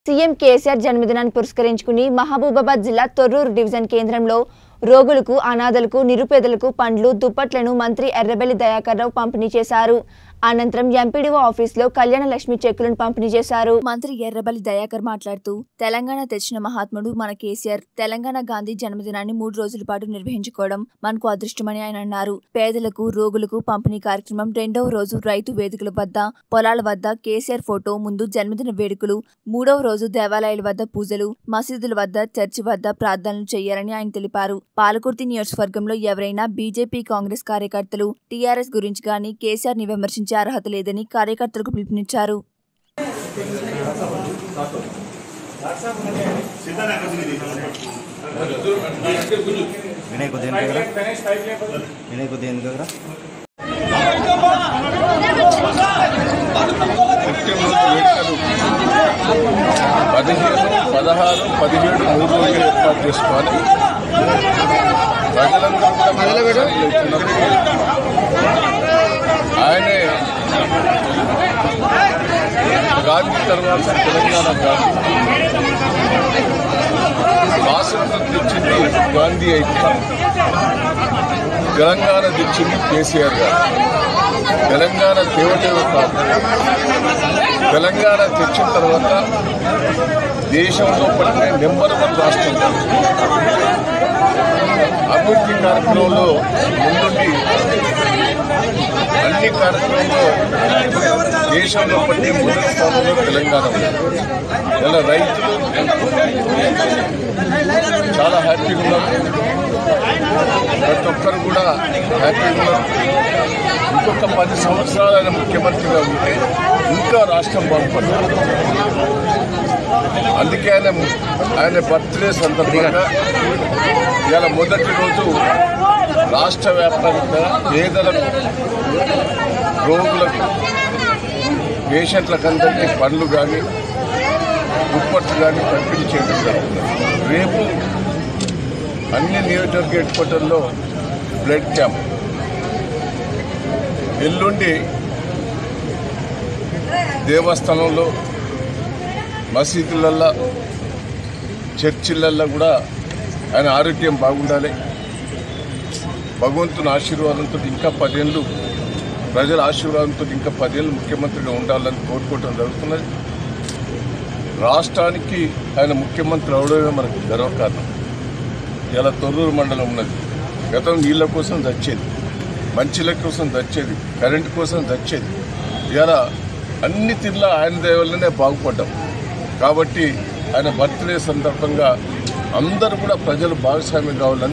CM KCR జన్మదినాన్ని పురస్కరించుకుని మహబూబాబాద్ జిల్లా తొర్రూరు డివిజన్ కేంద్రంలో రోగులకు అనాథలకు నిరుపేదలకు పండ్లు దుప్పట్లను మంత్రి ఎర్రబెల్లి దయాకర్ రావు పంపిణీ చేశారు అనంతరం ఎంపీడీఓ ఆఫీసులో కళ్యాణ లక్ష్మి చెక్కులను పంపిణీ చేశారు మంత్రి ఎర్రబెల్లి దయాకర్ మాట్లాడుతూ తెలంగాణ తెచ్చిన మహాత్ముడు మన కేసీఆర్ తెలంగాణ గాంధీ జన్మదినాన్ని మూడు రోజుల పాటు నిర్వహించుకోవడం మనకు అదృష్టమని ఆయన అన్నారు పేదలకు రోగులకు పంపిణీ కార్యక్రమం రెండవ రోజు రైతు వేదికల వద్ద పొలాల వద్ద కేసీఆర్ ఫోటో ముందు జన్మదిన వేడుకలు మూడవ రోజు దేవాలయాల వద్ద పూజలు మసీదుల వద్ద చర్చి వద్ద ప్రార్థనలు చేయాలని ఆయన తెలిపారు పాలకుర్తి నియోజకవర్గంలో ఎవరైనా బీజేపీ కాంగ్రెస్ కార్యకర్తలు టీఆర్ఎస్ గురించి గాని కేసీఆర్ ని విమర్శించే అర్హత లేదని కార్యకర్తలకు పిలుపునిచ్చారు వినయ్ కొద్దిగా దగ్గర వినయ్ కొద్దిగా దగ్గర పదిహేను పదహారు పదిహేడు మూడు రోజులు ఏర్పాటు చేసుకోవాలి ప్రజలందరూ కూడా ఆయనే గాంధీ తర్వాత తెలంగాణ గాంధీ స్వాతంత్రం తెచ్చింది గాంధీ అయితే తెలంగాణ తెచ్చింది కేసీఆర్ గారు తెలంగాణ దేవదేవ కాదు తెలంగాణ తెచ్చిన తర్వాత దేశంలో పడిన నెంబర్ వన్ రాష్ట్రం అభివృద్ధి కార్యక్రమంలో ముందుండి అన్ని కార్యక్రమంలో దేశంలో పడిన మొదటి స్థానంలో తెలంగాణ ఉంది ఇలా రైతులు చాలా హ్యాపీగా ఉన్నారు ప్రతి ఒక్కరు కూడా హ్యాపీగా ఉన్నారు ఇంకొక పది సంవత్సరాలు ఆయన ముఖ్యమంత్రిగా ఉంటే ఇంకా రాష్ట్రం బాగుపడుతుంది అందుకే ఆయన ఆయన బర్త్డే సందర్భంగా ఇవాళ మొదటి రోజు రాష్ట్ర వ్యాప్తంగా పేదలకు రోగులకు పేషెంట్లకు అందరికీ పండ్లు కానీ దుప్పట్లు కానీ పంపిణీ చేయడం జరుగుతుంది రేపు అన్ని నియోజకవర్గ హెడ్ క్వార్టర్లో బ్లడ్ క్యాంప్ ఎల్లుండి దేవస్థానంలో మసీదులల్లో చర్చిలల్లో కూడా ఆయన ఆరోగ్యం బాగుండాలి భగవంతుని ఆశీర్వాదంతో ఇంకా పదేళ్ళు ప్రజల ఆశీర్వాదంతో ఇంకా పదేళ్ళు ముఖ్యమంత్రిగా ఉండాలని కోరుకోవటం జరుగుతున్నది రాష్ట్రానికి ఆయన ముఖ్యమంత్రి అవడమే మనకు గర్వకారణం ఇలా తొర్రూరు మండలం ఉన్నది గతం నీళ్ళ కోసం దచ్చేది మంచిల కోసం దచ్చేది కరెంటు కోసం దచ్చేది ఇలా అన్ని తీర్ల ఆయన దయవల్లనే బాగుపడ్డాం కాబట్టి ఆయన బర్త్డే సందర్భంగా అందరూ కూడా ప్రజలు భాగస్వామ్యం కావాలని